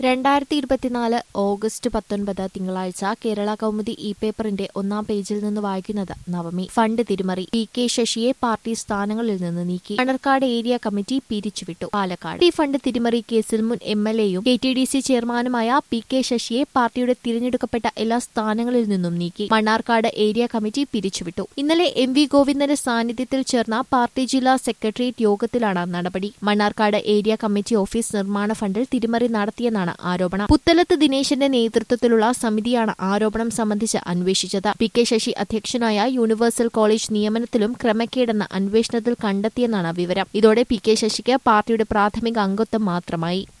രണ്ടായിരത്തി ഇരുപത്തിനാല് ഓഗസ്റ്റ് പത്തൊൻപത് തിങ്കളാഴ്ച കേരള കൗമുദി ഇ പേപ്പറിന്റെ ഒന്നാം പേജിൽ നിന്ന് വായിക്കുന്നത് നവമി ഫണ്ട് തിരിമറി പി കെ ശശിയെ പാർട്ടി സ്ഥാനങ്ങളിൽ നിന്ന് നീക്കി മണർക്കാട് ഏരിയ കമ്മിറ്റി പിരിച്ചുവിട്ടു പാലക്കാട് ഈ ഫണ്ട് തിരിമറി കേസിൽ മുൻ എം എൽ എയും കെ ടി ഡി സി ചെയർമാനുമായ പി കെ ശശിയെ പാർട്ടിയുടെ തിരഞ്ഞെടുക്കപ്പെട്ട എല്ലാ സ്ഥാനങ്ങളിൽ നിന്നും നീക്കി മണ്ണാർക്കാട് ഏരിയ കമ്മിറ്റി പിരിച്ചുവിട്ടു ഇന്നലെ എം വി ഗോവിന്ദന്റെ സാന്നിധ്യത്തിൽ ചേർന്ന പാർട്ടി ജില്ലാ സെക്രട്ടേറിയറ്റ് യോഗത്തിലാണ് നടപടി മണ്ണാർക്കാട് ഏരിയ കമ്മിറ്റി ഓഫീസ് നിർമ്മാണ ഫണ്ടിൽ തിരിമറി നടത്തിയെന്നാണ് ആരോപണം പുത്തലത്ത് ദിനേശന്റെ നേതൃത്വത്തിലുള്ള സമിതിയാണ് ആരോപണം സംബന്ധിച്ച് അന്വേഷിച്ചത് പി കെ ശശി അധ്യക്ഷനായ യൂണിവേഴ്സൽ കോളേജ് നിയമനത്തിലും ക്രമക്കേടെന്ന അന്വേഷണത്തിൽ കണ്ടെത്തിയെന്നാണ് വിവരം ഇതോടെ പി കെ ശശിക്ക് പാർട്ടിയുടെ പ്രാഥമിക അംഗത്വം മാത്രമായി